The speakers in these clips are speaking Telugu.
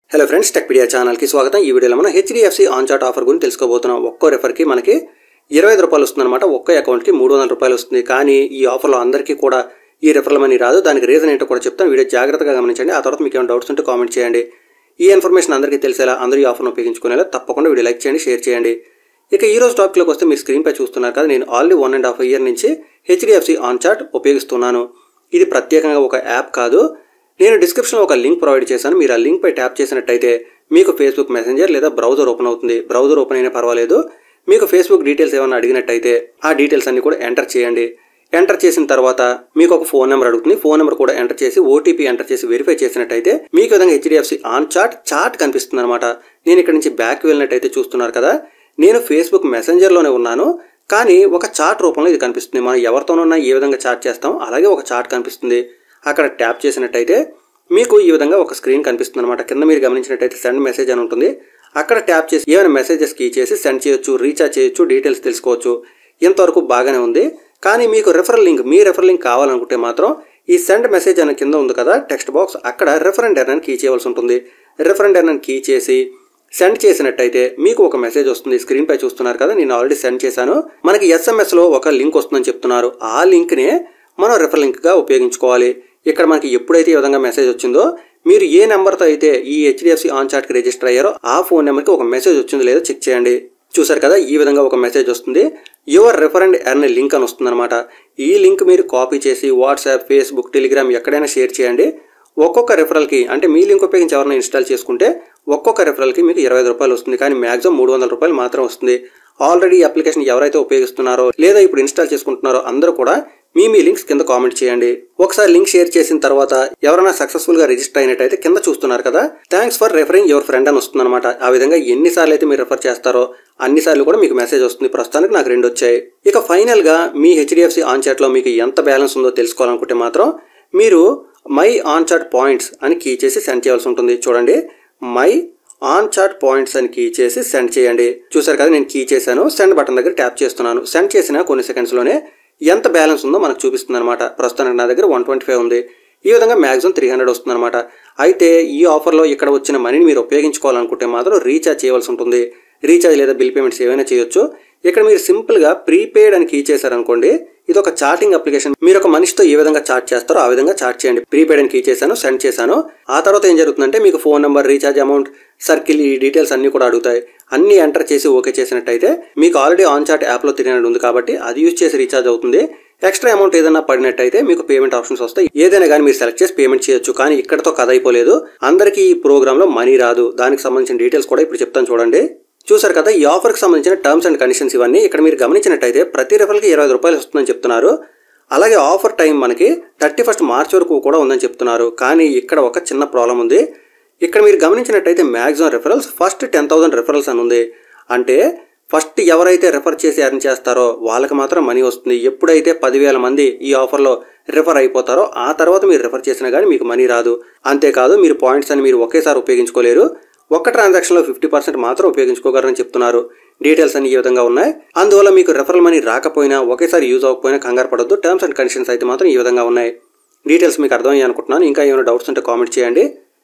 హలో ఫ్రెండ్స్ టెక్పీడియా ఛానల్కి స్వాగతం ఈ వీడియోలో మనం హెచ్డిఎఫ్సి ఆన్ చాట్ ఆఫర్ గురించి తెలుసుకోబోతున్నాం ఒక్కో రెఫర్కి మనకి ఇరవై ఐదు రూపాయలు వస్తుందన్నమాట ఒక్కో అకౌంట్కి మూడు వందల రూపాయలు వస్తుంది కానీ ఈ ఆఫర్లో అందరికీ కూడా ఈ రెఫరల్ మనీ రాదు దానికి రీజన్ ఏంటో కూడా చెప్తాను వీడియో జాగ్రత్తగా గమనించండి ఆ తర్వాత మీకు ఏమైనా డౌట్స్ ఉంటే కామెంట్ చేయండి ఈ ఇన్ఫర్మేషన్ అందరికీ తెలిసేలా అందరూ ఈ ఆఫర్ను ఉపయోగించుకునేలా తప్పకుండా వీడియో లైక్ చేయండి షేర్ చేయండి ఇక ఈ రోజు టాపిక్లోకి వస్తే మీరు స్క్రీన్పై చూస్తున్నారు కదా నేను already one and half year నుంచి హెచ్డిఎఫ్సి ఆన్ చాట్ ఉపయోగిస్తున్నాను ఇది ప్రత్యేకంగా ఒక యాప్ కాదు నేను డిస్క్రిప్షన్లో ఒక లింక్ ప్రొవైడ్ చేశాను మీరు ఆ లింక్ పై ట్యాప్ చేసినట్టయితే మీకు ఫేస్బుక్ మెసెంజర్ లేదా బ్రౌజర్ ఓపెన్ అవుతుంది బ్రౌజర్ ఓపెన్ అయినా పర్వాలేదు మీకు ఫేస్బుక్ డీటెయిల్స్ ఏమైనా అడిగినట్టయితే ఆ డీటెయిల్స్ అన్ని కూడా ఎంటర్ చేయండి ఎంటర్ చేసిన తర్వాత మీకు ఒక ఫోన్ నెంబర్ అడుగుతుంది ఫోన్ నెంబర్ కూడా ఎంటర్ చేసి ఓటీపీ ఎంటర్ చేసి వెరిఫై చేసినట్టయితే మీకు విధంగా హెచ్డిఎఫ్సి ఆన్ చాట్ చాట్ కనిపిస్తుంది అనమాట నేను ఇక్కడ నుంచి బ్యాక్ వెళ్ళినట్టయితే చూస్తున్నారు కదా నేను ఫేస్బుక్ మెసెంజర్లోనే ఉన్నాను కానీ ఒక చాట్ రూపంలో ఇది కనిపిస్తుంది మనం ఎవరితోనన్నా ఏ విధంగా చాట్ చేస్తాం అలాగే ఒక చాట్ కనిపిస్తుంది అక్కడ ట్యాప్ చేసినట్టయితే మీకు ఈ విధంగా ఒక స్క్రీన్ కనిపిస్తుంది అనమాట కింద మీరు గమనించినట్టయితే సెండ్ మెసేజ్ అని ఉంటుంది అక్కడ ట్యాప్ చేసి ఏమైనా మెసేజెస్ కీ చేసి సెండ్ చేయొచ్చు రీఛార్జ్ చేయొచ్చు డీటెయిల్స్ తెలుసుకోవచ్చు ఇంతవరకు బాగానే ఉంది కానీ మీకు రెఫరల్ లింక్ మీ రెఫరల్ లింక్ కావాలనుకుంటే మాత్రం ఈ సెండ్ మెసేజ్ అనే కింద ఉంది కదా టెక్స్ట్ బాక్స్ అక్కడ రెఫరెండ్ ఎర్నర్ కీ చేయవలసి ఉంటుంది రెఫరెండ్ ఎర్నర్ కీ చేసి సెండ్ చేసినట్టయితే మీకు ఒక మెసేజ్ వస్తుంది స్క్రీన్ పై చూస్తున్నారు కదా నేను ఆల్రెడీ సెండ్ చేశాను మనకి ఎస్ఎంఎస్ లో ఒక లింక్ వస్తుందని చెప్తున్నారు ఆ లింక్ నే మనం రెఫర్ లింక్ గా ఉపయోగించుకోవాలి ఇక్కడ మనకి ఎప్పుడైతే ఈ విధంగా మెసేజ్ వచ్చిందో మీరు ఏ నెంబర్తో అయితే ఈ హెచ్డిఎఫ్సి ఆన్ చాట్ కి రిజిస్టర్ అయ్యారో ఆ ఫోన్ నెంబర్కి ఒక మెసేజ్ వచ్చిందో లేదో చెక్ చేయండి చూసారు కదా ఈ విధంగా ఒక మెసేజ్ వస్తుంది యువర్ రెఫరెండ్ ఎర్న్ లింక్ అని వస్తుంది అనమాట ఈ లింక్ మీరు కాపీ చేసి వాట్సాప్ ఫేస్బుక్ టెలిగ్రామ్ ఎక్కడైనా షేర్ చేయండి ఒక్కొక్క రెఫరల్కి అంటే మీ లింక్ ఉపయోగించి ఎవరైనా ఇన్స్టాల్ చేసుకుంటే ఒక్కొక్క రెఫరల్కి మీకు ఇరవై ఐదు రూపాయలు వస్తుంది కానీ మాక్సిమం మూడు వందల రూపాయలు మాత్రం వస్తుంది ఆల్రెడీ ఈ అప్లికేషన్ ఎవరైతే ఉపయోగిస్తున్నారో లేదా ఇప్పుడు ఇన్స్టాల్ చేసుకుంటున్నారో అందరూ కూడా మీ మీ లింక్స్ కింద కామెంట్ చేయండి ఒకసారి లింక్ షేర్ చేసిన తర్వాత ఎవరైనా సక్సెస్ఫుల్ గా రిజిస్టర్ అయినట్టయితే కింద చూస్తున్నారు కదా thanks for referring your friend అని వస్తుంది అనమాట ఆ విధంగా ఎన్నిసార్లు అయితే మీరు రెఫర్ చేస్తారో అన్నిసార్లు కూడా మీకు మెసేజ్ వస్తుంది ప్రస్తుతానికి నాకు రెండు వచ్చాయి ఇక ఫైనల్ గా మీ హెచ్డిఎఫ్సి ఆన్ చాట్ లో మీకు ఎంత బ్యాలెన్స్ ఉందో తెలుసుకోవాలనుకుంటే మాత్రం మీరు మై ఆన్ చాట్ పాయింట్స్ అని కీ చేసి సెండ్ చేయాల్సి ఉంటుంది చూడండి మై ఆన్ చాట్ పాయింట్స్ అని కీ చేసి సెండ్ చేయండి చూసారు కదా నేను కీ చేశాను సెండ్ బటన్ దగ్గర ట్యాప్ చేస్తున్నాను సెండ్ చేసిన కొన్ని సెకండ్స్లోనే ఎంత బ్యాలెన్స్ ఉందో మనకు చూపిస్తుంది అనమాట ప్రస్తుతానికి నా దగ్గర వన్ ట్వంటీ ఫైవ్ ఉంది ఈ విధంగా మ్యాక్సిమం త్రీ హండ్రెడ్ వస్తుంది అనమాట అయితే ఈ ఆఫర్లో ఇక్కడ వచ్చిన మనీని మీరు ఉపయోగించుకోవాలనుకుంటే మాత్రం రీఛార్జ్ చేయవలసి ఉంటుంది రీఛార్జ్ లేదా బిల్ పేమెంట్స్ ఏవైనా చేయొచ్చు ఇక్కడ మీరు సింపుల్గా ప్రీపెయిడ్ అని కీ చేశారనుకోండి ఇది ఒక చాటింగ్ అప్లికేషన్ మీరు ఒక మనిషితో ఏ విధంగా చాట్ చేస్తారో ఆ విధంగా చాట్ చేయండి ప్రీపెయిడ్ అని కీ చేశాను సెండ్ చేశాను ఆ తర్వాత ఏం జరుగుతుందంటే మీకు phone number recharge amount circle ఈ డీటెయిల్స్ అన్ని కూడా అడుగుతాయి అన్ని ఎంటర్ చేసి ఓకే చేసినట్టయితే మీకు ఆల్రెడీ ఆన్ చాట్ యాప్లో తిరిగినట్టు ఉంది కాబట్టి అది యూజ్ చేసి రీఛార్జ్ అవుతుంది ఎక్స్ట్రా అమౌంట్ ఏదైనా పడినట్టయితే మీకు పేమెంట్ ఆప్షన్స్ వస్తాయి ఏదైనా కానీ మీరు సెలెక్ట్ చేసి పేమెంట్ చేయొచ్చు కానీ ఇక్కడతో కథ అయిపోలేదు అందరికీ ఈ ప్రోగ్రామ్ లో మనీ రాదు దానికి సంబంధించిన డీటెయిల్స్ కూడా ఇప్పుడు చెప్తాను చూడండి చూసారు కదా ఈ ఆఫర్కి సంబంధించిన టర్మ్స్ అండ్ కండిషన్స్ ఇవన్నీ ఇక్కడ మీరు గమనించినట్టయితే ప్రతి రెఫర్కి ఇరవై ఐదు రూపాయలు వస్తుందని చెప్తున్నారు అలాగే ఆఫర్ టైం మనకి థర్టీ ఫస్ట్ మార్చ్ వరకు కూడా ఉందని చెప్తున్నారు కానీ ఇక్కడ ఒక చిన్న ప్రాబ్లం ఉంది ఇక్కడ మీరు గమనించినట్టయితే maximum referrals first ten thousand referrals అని ఉంది అంటే ఫస్ట్ ఎవరైతే రెఫర్ చేసి ఎర్న్ చేస్తారో వాళ్ళకి మాత్రం మనీ వస్తుంది ఎప్పుడైతే పదివేల మంది ఈ ఆఫర్లో రెఫర్ అయిపోతారో ఆ తర్వాత మీరు రెఫర్ చేసినా కానీ మీకు మనీ రాదు అంతేకాదు మీరు పాయింట్స్ అని మీరు ఒకేసారి ఉపయోగించుకోలేరు ఒక్క ట్రాన్సాక్షన్లో ఫిఫ్టీ పర్సెంట్ మాత్రం ఉపయోగించుకోగలరని చెప్తున్నారు డీటెయిల్స్ అన్ని ఈ విధంగా ఉన్నాయి అందువల్ల మీకు రెఫరల్ మనీ రాకపోయినా ఒకేసారి యూజ్ అవ్వకపోయినా కంగారు పడొద్దు టర్మ్స్ అండ్ కండిషన్స్ అయితే మాత్రం ఈ విధంగా ఉన్నాయి డీటెయిల్స్ మీకు అర్థమయ్యాయి అనుకుంటున్నాను ఇంకా ఏమైనా డౌట్స్ ఉంటే కామెంట్ చేయండి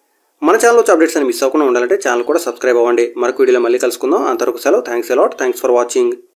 మన ఛానల్ వచ్చే అప్డేట్స్ అని మిస్ అవ్వకుండా ఉండాలంటే ఛానల్ కూడా సబ్స్క్రైబ్ అవ్వండి మరొక వీడియోలో మళ్ళీ కలుసుకుందాం అంతవరకు సెలవు thanks a lot thanks for watching